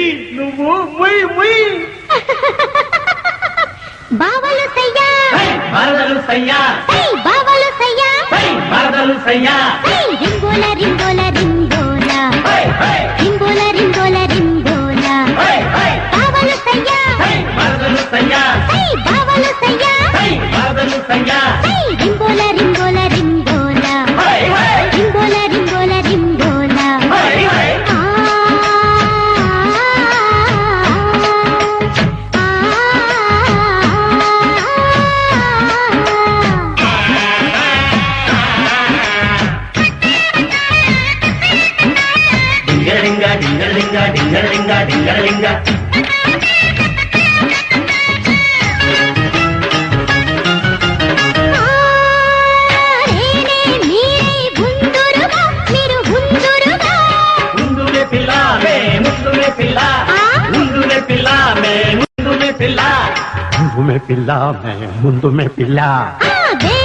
నువ్వు ముయ్ ముయ్ బావలు సయ్యా హై, వరదలు సయ్యా హై బావలు సయ్యా హై, వరదలు సయ్యా హై రింగోల రింగోల రింగోల హై, హై, రింగోల రింగోల రింగోల హై, హై, బావలు సయ్యా హై, వరదలు సయ్యా హై బావలు సయ్యా హై, వరదలు సయ్యా హై రింగోల రింగోల రింగోల హై, హై, రింగోల రింగోల రింగోల హై, హై. ఆ డింగలింగ డింగలింగ డింగలింగ డింగలింగ నేనే మీరే గుండురుగా మీరు గుండురుగా ముందులే పిల్ల మే ముందులే పిల్ల ఆ? ముందులే పిల్ల మే ముందులే పిల్ల ముందు మే పిల్ల మే ముందు మే పిల్ల ఆ దే